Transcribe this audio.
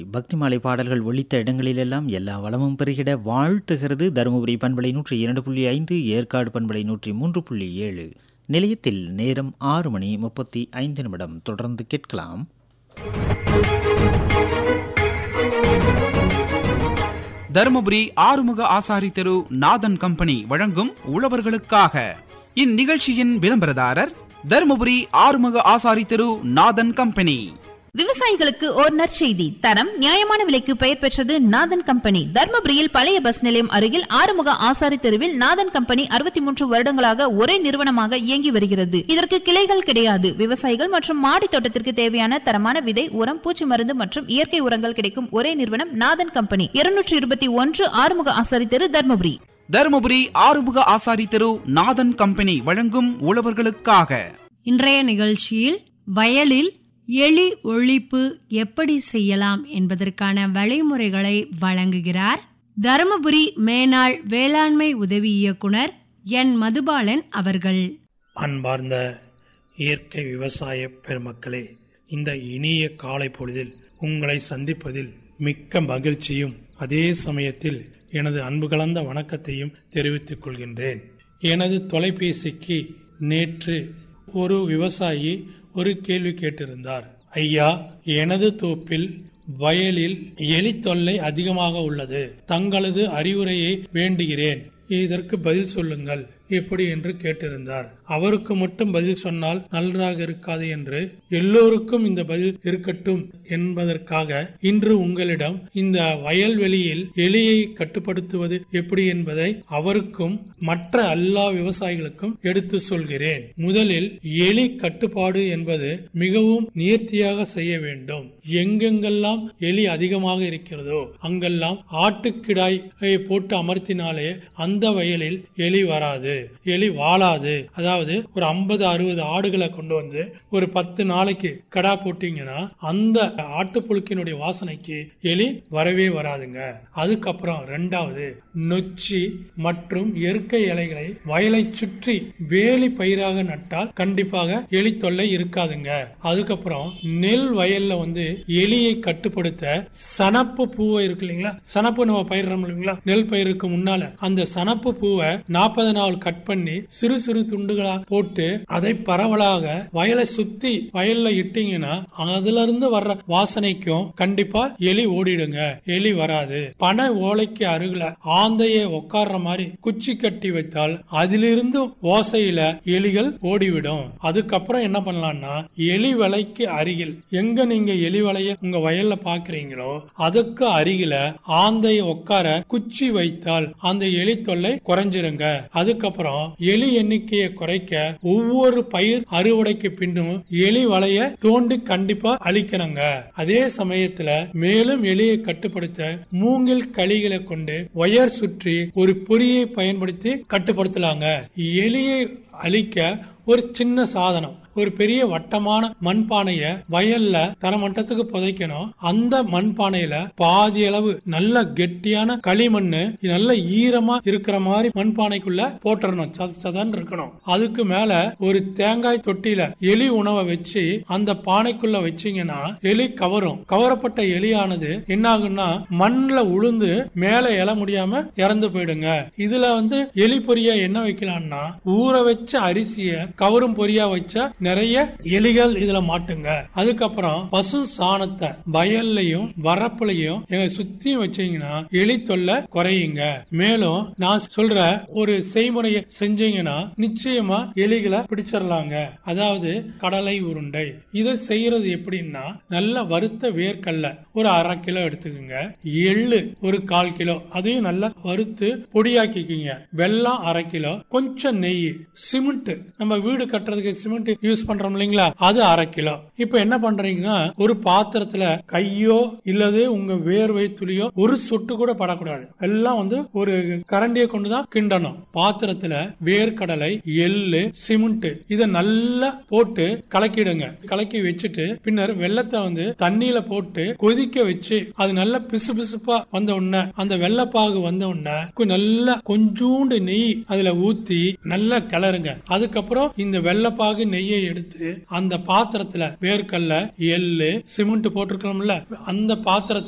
பக்தி மாலை பாடல்கள் ஒழித்த இடங்களிலெல்லாம் எல்லா வளமும் பெறுகிட வாழ்த்துகிறது தருமபுரி பண்பலை நூற்றி இரண்டு புள்ளி ஐந்து ஏற்காடு பண்பலை நூற்றி மூன்று புள்ளி ஏழு நிலையத்தில் நேரம் ஆறு மணி முப்பத்தி ஐந்து நிமிடம் தொடர்ந்து கேட்கலாம் தருமபுரி ஆறுமுக ஆசாரி தெரு நாதன் கம்பெனி வழங்கும் உழவர்களுக்காக இந்நிகழ்ச்சியின் விளம்பரதாரர் தருமபுரி ஆறுமுக ஆசாரி தெரு நாதன் கம்பெனி விவசாயிகளுக்கு ஓர் நற்செய்தி தரம் நியாயமான விலைக்கு பெயர் பெற்றது நாதன் கம்பெனி தர்மபுரியில் பழைய பஸ் நிலையம் அருகில் ஆறுமுக ஆசாரி தெருவில் நாதன் கம்பெனி அறுபத்தி மூன்று வருடங்களாக ஒரே நிறுவனமாக இயங்கி வருகிறது இதற்கு கிளைகள் கிடையாது விவசாயிகள் மற்றும் மாடி தோட்டத்திற்கு தேவையான தரமான விதை உரம் பூச்சி மருந்து மற்றும் இயற்கை உரங்கள் கிடைக்கும் ஒரே நிறுவனம் நாதன் கம்பெனி இருநூற்றி இருபத்தி ஒன்று ஆறுமுக ஆசாரி தெரு தர்மபுரி தருமபுரி ஆறுமுக ஆசாரி தெரு நாதன் கம்பெனி வழங்கும் உழவர்களுக்காக இன்றைய நிகழ்ச்சியில் வயலில் எலி ஒழிப்பு எப்படி செய்யலாம் என்பதற்கான வழிமுறைகளை வழங்குகிறார் தருமபுரி மேனாள் வேளாண்மை உதவி இயக்குனர் என் மதுபாலன் அவர்கள் அன்பார்ந்த இயற்கை விவசாய பெருமக்களே இந்த இனிய காலை பொழுதில் உங்களை சந்திப்பதில் மிக்க மகிழ்ச்சியும் அதே சமயத்தில் எனது அன்பு கலந்த வணக்கத்தையும் தெரிவித்துக் கொள்கின்றேன் எனது தொலைபேசிக்கு நேற்று ஒரு விவசாயி ஒரு கேள்வி கேட்டிருந்தார் ஐயா எனது தோப்பில் வயலில் எலி தொல்லை அதிகமாக உள்ளது தங்களது அறிவுரையை வேண்டுகிறேன் இதற்கு பதில் சொல்லுங்கள் எப்படி என்று கேட்டிருந்தார் அவருக்கு மட்டும் பதில் சொன்னால் நன்றாக இருக்காது என்று எல்லோருக்கும் இந்த பதில் இருக்கட்டும் என்பதற்காக இன்று உங்களிடம் இந்த வயல்வெளியில் எலியை கட்டுப்படுத்துவது எப்படி என்பதை அவருக்கும் மற்ற எல்லா விவசாயிகளுக்கும் எடுத்து சொல்கிறேன் முதலில் எலி கட்டுப்பாடு என்பது மிகவும் நேர்த்தியாக செய்ய வேண்டும் எங்கெங்கெல்லாம் எலி அதிகமாக இருக்கிறதோ அங்கெல்லாம் ஆட்டுக்கிடாய் போட்டு அமர்த்தினாலே அந்த வயலில் எலி வராது எலி வாழாது அதாவது ஒரு ஐம்பது அறுபது ஆடுகளை கொண்டு வந்து ஒரு பத்து நாளைக்கு கடா போட்டீங்கன்னா அந்த ஆட்டுப்புழுக்கினுடைய வாசனைக்கு எலி வரவே வராதுங்க அதுக்கப்புறம் ரெண்டாவது நொச்சி மற்றும் இயற்கை இலைகளை வயலை சுற்றி வேலி பயிராக நட்டால் கண்டிப்பாக எலி தொல்லை இருக்காதுங்க அதுக்கப்புறம் நெல் வயல்ல வந்து எலியை கட்டுப்படுத்த சனப்பு பூவை இருக்கு இல்லைங்களா சனப்பு நம்ம பயிரிடறோம் இல்லைங்களா நெல் பயிருக்கு முன்னால அந்த சனப்பு பூவை நாற்பது நாள் கட் பண்ணி சிறு சிறு துண்டுகளா போட்டு அதை பரவலாக வயலை சுத்தி வயல்ல இட்டீங்கன்னா அதுல இருந்து வர்ற வாசனைக்கும் கண்டிப்பா எலி ஓடிடுங்க எலி வராது பனை ஓலைக்கு அருகில ஆந்தையை உட்கார்ற மாதிரி குச்சி கட்டி வைத்தால் அதிலிருந்து ஓசையில எலிகள் ஓடிவிடும் அதுக்கப்புறம் என்ன பண்ணலாம்னா எலி வலைக்கு அருகில் எங்க நீங்க எலி வலைய உங்க வயல்ல பாக்குறீங்களோ அதுக்கு அருகில ஆந்தையை உட்கார குச்சி வைத்தால் அந்த எலி தொல்லை குறைஞ்சிருங்க அதுக்கப்புறம் எலி எண்ணிக்கையை குறைக்க ஒவ்வொரு பயிர் அறுவடைக்கு பின்னும் எலி வலைய தோண்டி கண்டிப்பா அழிக்கணுங்க அதே சமயத்துல மேலும் எலியை கட்டுப்படுத்த மூங்கில் களிகளை கொண்டு ஒயர் சுற்றி ஒரு பொறியை பயன்படுத்தி கட்டுப்படுத்தலாங்க எலியை அழிக்க ஒரு சின்ன சாதனம் ஒரு பெரிய வட்டமான மண்பானைய வயல்ல தரமட்டத்துக்கு புதைக்கணும் அந்த மண்பானையில பாதி அளவு நல்ல கெட்டியான களிமண்ணு நல்ல ஈரமா இருக்கிற மாதிரி மண்பானைக்குள்ள போட்டுறணும் சதன் இருக்கணும் அதுக்கு மேல ஒரு தேங்காய் தொட்டியில எலி உணவை வச்சு அந்த பானைக்குள்ள வச்சீங்கன்னா எலி கவரும் கவரப்பட்ட எலியானது என்ன ஆகும்னா மண்ல உளுந்து மேல எழ முடியாம இறந்து போயிடுங்க இதுல வந்து எலி பொரியா என்ன வைக்கலாம்னா ஊற வச்ச அரிசிய கவரும் பொரியா வச்சா நிறைய எலிகள் இதுல மாட்டுங்க அதுக்கப்புறம் பசு சாணத்தை வயல்லையும் வரப்புலையும் எங்க சுத்தியும் வச்சீங்கன்னா எலி தொல்லை குறையுங்க மேலும் நான் சொல்ற ஒரு செய்முறையை செஞ்சீங்கன்னா நிச்சயமா எலிகளை பிடிச்சிடலாங்க அதாவது கடலை உருண்டை இதை செய்யறது எப்படின்னா நல்ல வறுத்த வேர்க்கல்ல ஒரு அரை கிலோ எடுத்துக்கோங்க எள்ளு ஒரு கால் கிலோ அதையும் நல்லா வறுத்து பொடியாக்கிக்கிங்க வெல்லம் அரை கிலோ கொஞ்சம் நெய் சிமெண்ட் நம்ம வீடு கட்டுறதுக்கு சிமெண்ட் யூஸ் பண்றோம் இல்லைங்களா அது அரை கிலோ இப்ப என்ன பண்றீங்கன்னா ஒரு பாத்திரத்துல கையோ இல்லது உங்க வேர்வை துளியோ ஒரு சொட்டு கூட படக்கூடாது எல்லாம் வந்து ஒரு கரண்டியை கொண்டுதான் கிண்டணும் பாத்திரத்துல வேர்க்கடலை எள்ளு சிமெண்ட் இத நல்லா போட்டு கலக்கிடுங்க கலக்கி வச்சுட்டு பின்னர் வெள்ளத்தை வந்து தண்ணியில போட்டு கொதிக்க வச்சு அது நல்லா பிசு பிசுப்பா வந்த உடனே அந்த வெள்ளப்பாகு வந்த உடனே நல்லா கொஞ்சூண்டு நெய் அதுல ஊத்தி நல்லா கிளறுங்க அதுக்கப்புறம் இந்த வெள்ளப்பாகு நெய்யை எடுத்து அந்த பாத்திரத்துல வேர்க்கல்ல எள்ளு சிமெண்ட் போட்டிருக்கோம்ல அந்த பாத்திரத்துல